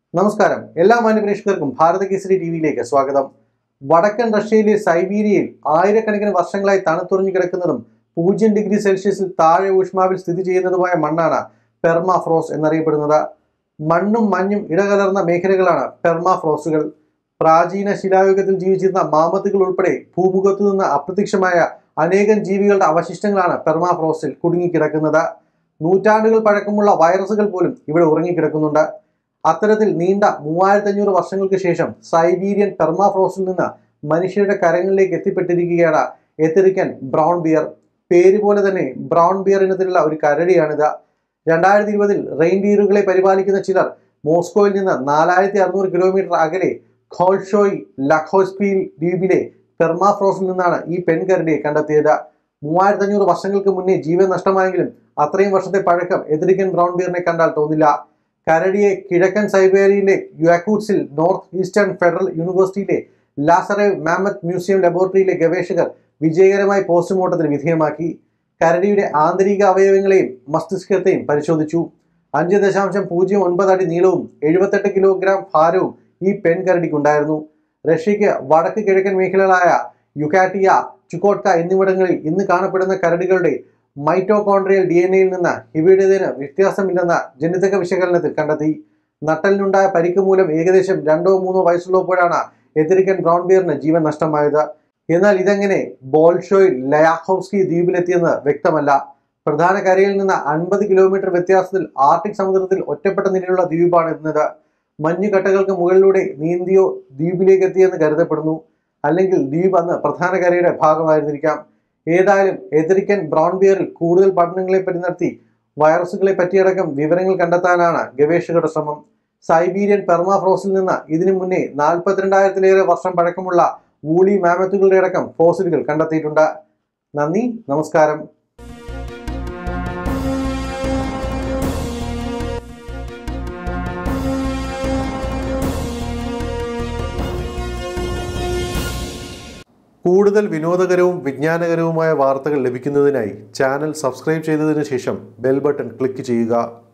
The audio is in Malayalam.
നമസ്കാരം എല്ലാ മാന്യപ്രേക്ഷകർക്കും ഭാരത കേസരി ടി വിയിലേക്ക് സ്വാഗതം വടക്കൻ റഷ്യയിലെ സൈബീരിയയിൽ ആയിരക്കണക്കിന് വർഷങ്ങളായി തണുത്തുറഞ്ഞു കിടക്കുന്നതും പൂജ്യം ഡിഗ്രി സെൽഷ്യസിൽ താഴെ ഊഷ്മാവിൽ സ്ഥിതി ചെയ്യുന്നതുമായ മണ്ണാണ് പെർമാഫ്രോസ് എന്നറിയപ്പെടുന്നത് മണ്ണും മഞ്ഞും ഇടകലർന്ന മേഖലകളാണ് പെർമാഫ്രോസുകൾ പ്രാചീന ശിലായുഗത്തിൽ ജീവിച്ചിരുന്ന മാമത്തുകൾ ഉൾപ്പെടെ ഭൂമുഖത്തു നിന്ന് അപ്രത്യക്ഷമായ അനേകം ജീവികളുടെ അവശിഷ്ടങ്ങളാണ് പെർമാഫ്രോസിൽ കുടുങ്ങിക്കിടക്കുന്നത് നൂറ്റാണ്ടുകൾ പഴക്കമുള്ള വൈറസുകൾ പോലും ഇവിടെ ഉറങ്ങിക്കിടക്കുന്നുണ്ട് അത്തരത്തിൽ നീണ്ട മൂവായിരത്തി അഞ്ഞൂറ് വർഷങ്ങൾക്ക് ശേഷം സൈബീരിയൻ പെർമാഫ്രോസിൽ നിന്ന് മനുഷ്യരുടെ കരങ്ങളിലേക്ക് എത്തിപ്പെട്ടിരിക്കുകയാണ് എത്തിരിക്കൻ ബ്രൗൺ ബിയർ പേര് പോലെ തന്നെ ബ്രൗൺ ബിയർ ഇനത്തിലുള്ള ഒരു കരടിയാണിത് രണ്ടായിരത്തി ഇരുപതിൽ റെയിൻഡിയറുകളെ പരിപാലിക്കുന്ന ചിലർ മോസ്കോയിൽ നിന്ന് നാലായിരത്തി അറുന്നൂറ് കിലോമീറ്റർ അകലെ ഖോൾഷോയ് ലഖോസ്പിയിൽ ദ്വീപിലെ പെർമാഫ്രോസിൽ നിന്നാണ് ഈ പെൺകരടിയെ കണ്ടെത്തിയത് മൂവായിരത്തി അഞ്ഞൂറ് വർഷങ്ങൾക്ക് മുന്നേ ജീവൻ നഷ്ടമായെങ്കിലും അത്രയും വർഷത്തെ പഴക്കം എതിരിക്കൻ ബ്രൗൺ ബിയറിനെ കണ്ടാൽ തോന്നില്ല കരടിയെ കിഴക്കൻ സൈബേരിയയിലെ യുവാക്കൂട്സിൽ നോർത്ത് ഈസ്റ്റേൺ ഫെഡറൽ യൂണിവേഴ്സിറ്റിയിലെ ലാസറേവ് മാമത്ത് മ്യൂസിയം ലബോറട്ടറിയിലെ ഗവേഷകർ വിജയകരമായി പോസ്റ്റ്മോർട്ടത്തിന് വിധേയമാക്കി കരടിയുടെ ആന്തരിക അവയവങ്ങളെയും മസ്തിഷ്കത്തെയും പരിശോധിച്ചു അഞ്ച് ദശാംശം പൂജ്യം ഒൻപത് അടി നീളവും എഴുപത്തെട്ട് കിലോഗ്രാം ഭാരവും ഈ പെൺകരടിക്കുണ്ടായിരുന്നു റഷ്യയ്ക്ക് വടക്ക് കിഴക്കൻ മേഖലകളായ യുക്കാറ്റിയ ചുക്കോട്ക എന്നിവിടങ്ങളിൽ ഇന്ന് കാണപ്പെടുന്ന കരടികളുടെ മൈറ്റോകോൺട്രിയൽ ഡി എൻ എയിൽ നിന്ന് ഇവയുടേതിന് വ്യത്യാസമില്ലെന്ന ജനിതക വിശകലനത്തിൽ കണ്ടെത്തി നട്ടലിനുണ്ടായ പരിക്ക് മൂലം ഏകദേശം രണ്ടോ മൂന്നോ വയസ്സുള്ളപ്പോഴാണ് എതിരിക്കൻ ബ്രൗൺ ബിയറിന് ജീവൻ നഷ്ടമായത് എന്നാൽ ഇതെങ്ങനെ ബോൾഷോയ് ലയാഖോവ്സ്കി ദ്വീപിലെത്തിയെന്ന് വ്യക്തമല്ല പ്രധാന കരയിൽ നിന്ന് അൻപത് കിലോമീറ്റർ വ്യത്യാസത്തിൽ ആർട്ടിക് സമുദ്രത്തിൽ ഒറ്റപ്പെട്ട നിലയിലുള്ള ദ്വീപാണ് എത്തുന്നത് മഞ്ഞുകട്ടകൾക്ക് മുകളിലൂടെ നീന്തിയോ ദ്വീപിലേക്ക് എത്തിയെന്ന് കരുതപ്പെടുന്നു അല്ലെങ്കിൽ ദ്വീപ് അന്ന് പ്രധാന കരയുടെ ഭാഗമായിരുന്നിരിക്കാം ഏതായാലും എതിരിക്കൻ ബ്രൗൺ ബിയറിൽ കൂടുതൽ പഠനങ്ങളെ പറ്റി നടത്തി വൈറസുകളെ പറ്റിയടക്കം വിവരങ്ങൾ കണ്ടെത്താനാണ് ഗവേഷകരുടെ ശ്രമം സൈബീരിയൻ പെർമാഫ്രോസിൽ നിന്ന് ഇതിനു മുന്നേ നാൽപ്പത്തിരണ്ടായിരത്തിലേറെ വർഷം പഴക്കമുള്ള വൂളി മാമത്തുകളുടെ അടക്കം ഫോസിലുകൾ കണ്ടെത്തിയിട്ടുണ്ട് നന്ദി നമസ്കാരം കൂടുതൽ വിനോദകരവും വിജ്ഞാനകരവുമായ വാർത്തകൾ ലഭിക്കുന്നതിനായി ചാനൽ സബ്സ്ക്രൈബ് ചെയ്തതിനു ശേഷം ബെൽ ബട്ടൺ ക്ലിക്ക് ചെയ്യുക